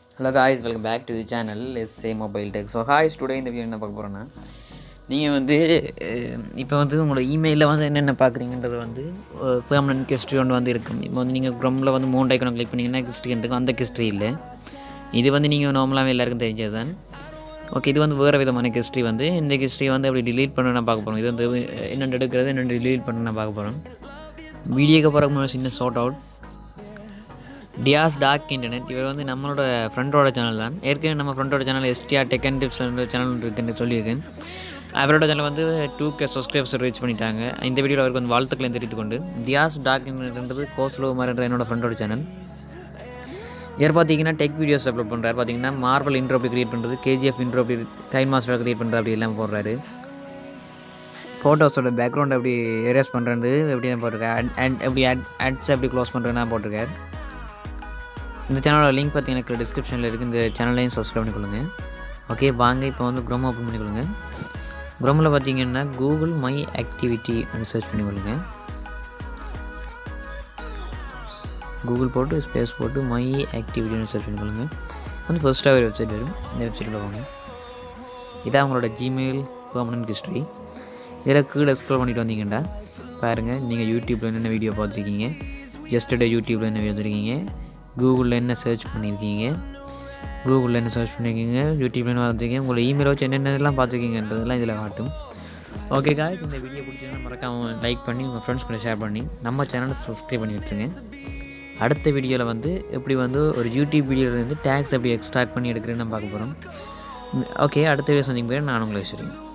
hello guys welcome back to the channel S A mobile tech so guys today இந்த video என்ன பார்க்க போகிறோன்னா நீங்கள் வந்து இப்போ வந்து உங்களோட இமெயிலில் வந்து என்னென்ன பார்க்குறீங்கன்றது வந்து பெர்மனன்ட் ஹிஸ்ட்ரி ஒன்று வந்து இருக்கும் இப்போ வந்து நீங்கள் க்ரமில் வந்து மூணு ஐக்கனை கிளிக் பண்ணிங்கன்னா ஹிஸ்ட்ரி இருக்கும் அந்த ஹிஸ்ட்ரி இல்லை இது வந்து நீங்கள் நார்மலாகவே எல்லாருக்கும் தெரிஞ்சது தான் ஓகே இது வந்து வேறு விதமான ஹிஸ்ட்ரி வந்து இந்த ஹிஸ்ட்ரி வந்து அப்படி delete பண்ண நான் பார்க்க போகிறோம் இது வந்து என்னென்ன எடுக்கிறது என்னென்ன delete பண்ண நான் பார்க்க போகிறோம் வீடியோக்கு போகிறக்கு முன்னாடி சின்ன ஷார்ட் அவுட் டியாஸ் டார்க் இன்டர்நெட் இவர் வந்து நம்மளோட ஃப்ரெண்டோட சேனல் தான் ஏற்கனவே நம்ம ஃப்ரெண்டோட channel STR tech and tips channel இருக்குன்னு சொல்லியிருக்கேன் அவரோட சேனல் வந்து டூ கே சப்ஸ்கிரைபர்ஸ் ரீச் பண்ணிட்டாங்க இந்த வீடியோவில் அவருக்கு வந்து வாழ்த்துக்களை தெரிவித்துக் கொண்டு டியாஸ் டார்க் இன்டர்நெட்ன்றது கோஸ்லோமார்ன்ற என்னோட ஃப்ரெண்டோட சேனல் இவர் பார்த்தீங்கன்னா டெக் வீடியோஸ் அப்லோட் பண்ணுறாரு பார்த்தீங்கன்னா மார்வல் இன்ட்ரோ அப்படி கிரியேட் பண்ணுறது கேஜிஎஃப் இன்ட்ரோ அப்படி கைன் மாஸ்டர் கிரியேட் பண்ணுறது அப்படி எல்லாம் போடுறாரு ஃபோட்டோஸோட பேக்ரவுண்ட் அப்படி எரேஸ் பண்ணுறது எப்படி போட்டிருக்காரு அண்ட் எப்படி ஆட் ஆட்ஸ் எப்படி க்ளோஸ் பண்ணுறதுனா போட்டிருக்காரு இந்த சேனலோட லிங்க் பார்த்தீங்கன்னா எனக்கு டிஸ்கிரிப்ஷனில் இருக்குது இந்த சேனலையும் சப்ஸ்கிரைப் பண்ணிக்கொள்ளுங்க ஓகே வாங்க இப்போ வந்து குரோம் ஓப்பன் பண்ணிக்கொள்ளுங்க குரோமில் பார்த்தீங்கன்னா கூகுள் மை ஆக்டிவிட்டி சர்ச் பண்ணிக்கொள்ளுங்க கூகுள் போட்டு ஸ்பேஸ் போட்டு மை ஆக்டிவிட்டின்னு சர்ச் பண்ணிக்கொள்ளுங்க வந்து ஃபர்ஸ்ட்டாக ஒரு வெப்சைட் வரும் இந்த வெப்சைட்டில் போங்க இதான் உங்களோட ஜிமெயில் பெர்மனன்ட் ஹிஸ்ட்ரி இதில் கீழே ஸ்க்ரோல் பண்ணிட்டு வந்தீங்கன்னா பாருங்கள் நீங்கள் யூடியூப்பில் என்னென்ன வீடியோ பார்த்துருக்கீங்க ஜஸ்டர்டே யூடியூப்பில் என்ன பார்த்துருக்கீங்க கூகுளில் என்ன சர்ச் பண்ணியிருக்கீங்க கூகுளில் என்ன சர்ச் பண்ணியிருக்கீங்க யூடியூப்பில் என்ன பார்த்துருக்கீங்க உங்களை இமெயில் வச்சு என்னென்னலாம் பார்த்துருக்கீங்கன்றதெல்லாம் இதில் காட்டும் ஓகே காய்ஸ் இந்த வீடியோ பிடிச்சிருந்தா மறக்காமல் லைக் பண்ணி உங்கள் ஃப்ரெண்ட்ஸ் கூட ஷேர் பண்ணி நம்ம சேனலை சப்ஸ்கிரைப் பண்ணி வச்சுருங்க அடுத்த வீடியோவில் வந்து எப்படி வந்து ஒரு யூடியூப் வீடியோவில் வந்து டேக்ஸ் எப்படி எக்ஸ்ட்ராக்ட் பண்ணி எடுக்கிறேன்னு நம்ம பார்க்க போகிறோம் ஓகே அடுத்த வீடியோ சந்திக்கும் போது நான் உங்களை வச்சுருக்கேன்